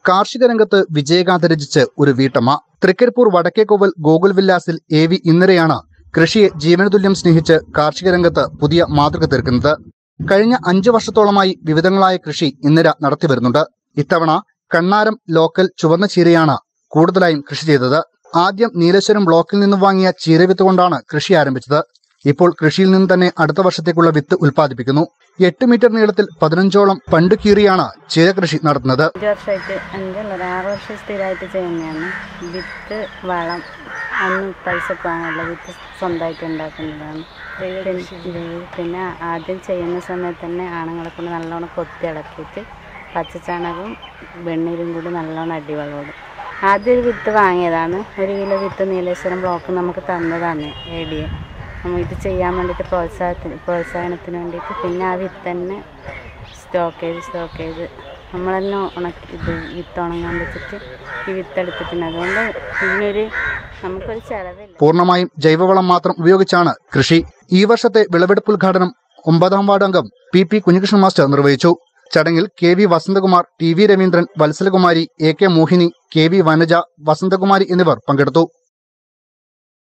കാർഷിക രംഗത്ത് വിജയഗാഥ രചിച്ച് ഒരു വീട്ടമ്മ തൃക്കരിപ്പൂർ വടക്കേക്കോവൽ ഗോകുൽ വില്ലാസിൽ എ വി ഇന്ദിരയാണ് കൃഷിയെ ജീവനതുല്യം സ്നേഹിച്ച് കാർഷിക രംഗത്ത് പുതിയ മാതൃക തീർക്കുന്നത് കഴിഞ്ഞ അഞ്ചു വർഷത്തോളമായി വിവിധങ്ങളായ കൃഷി ഇന്ദിര നടത്തിവരുന്നുണ്ട് ഇത്തവണ കണ്ണാരം ലോക്കൽ ചുവന്ന ചീരയാണ് കൂടുതലായും കൃഷി ചെയ്തത് ആദ്യം നീലേശ്വരം ബ്ലോക്കിൽ നിന്ന് വാങ്ങിയ ചീരവിത്ത് കൊണ്ടാണ് കൃഷി ആരംഭിച്ചത് ഇപ്പോൾ കൃഷിയിൽ നിന്ന് തന്നെ അടുത്ത വർഷത്തേക്കുള്ള വിത്ത് ഉൽപ്പാദിപ്പിക്കുന്നു എട്ട് മീറ്റർ നീളത്തിൽ പതിനഞ്ചോളം പണ്ട് കീറിയാണ് ചീര കൃഷി നടത്തുന്നത് അഞ്ച് വർഷമായിട്ട് അഞ്ചല്ല ഒരു ആറ് വർഷം സ്ഥിരമായിട്ട് ചെയ്യുന്നതാണ് വിത്ത് വളം അന്ന് പൈസ വാങ്ങാനുള്ള വിത്ത് സ്വന്തമായിട്ട് ഉണ്ടാക്കുന്നതാണ് പിന്നെ പിന്നെ ആദ്യം ചെയ്യുന്ന സമയത്ത് തന്നെ ആണുങ്ങളെ കൊണ്ട് നല്ലോണം കൊത്തി ഇളക്കിയിട്ട് പച്ചച്ചാണകവും വെണ്ണീരും കൂടി നല്ലോണം അടിവെള്ളോടും ആദ്യം ഒരു വിത്ത് വാങ്ങിയതാണ് ഒരു കിലോ വിത്ത് നീലേശ്വരം ബ്ലോക്ക് നമുക്ക് തന്നതാണ് എ ഡി എ നമ്മൾ ഇത് ചെയ്യാൻ വേണ്ടിയിട്ട് പ്രോത്സാഹത്തിന് പ്രോത്സാഹനത്തിന് വേണ്ടിയിട്ട് പിന്നെ ആ വിത്ത് തന്നെ സ്റ്റോക്ക് ചെയ്ത് സ്റ്റോക്ക് ചെയ്ത് നമ്മൾ തന്നെ ഉണക്കി ഇത് വിത്ത് ഉണങ്ങാൻ വെച്ചിട്ട് ഈ വിത്ത് എടുത്തിട്ടുണ്ട് അതുകൊണ്ട് ഇതിനൊരു നമുക്കൊരു ചിലവില്ല പൂർണ്ണമായും ജൈവവളം മാത്രം ഉപയോഗിച്ചാണ് കൃഷി ഈ വർഷത്തെ വിളവെടുപ്പ് ഉദ്ഘാടനം ഒമ്പതാം വാർഡ് അംഗം പി പി കുഞ്ഞികൃഷ്ണൻ മാസ്റ്റർ നിർവഹിച്ചു ചടങ്ങിൽ K V Vasanthakumar T V Raveendran Vatsalakumari A K Mohini K V Vanaja Vasanthakumari എന്നിവർ പങ്കെടുത്തു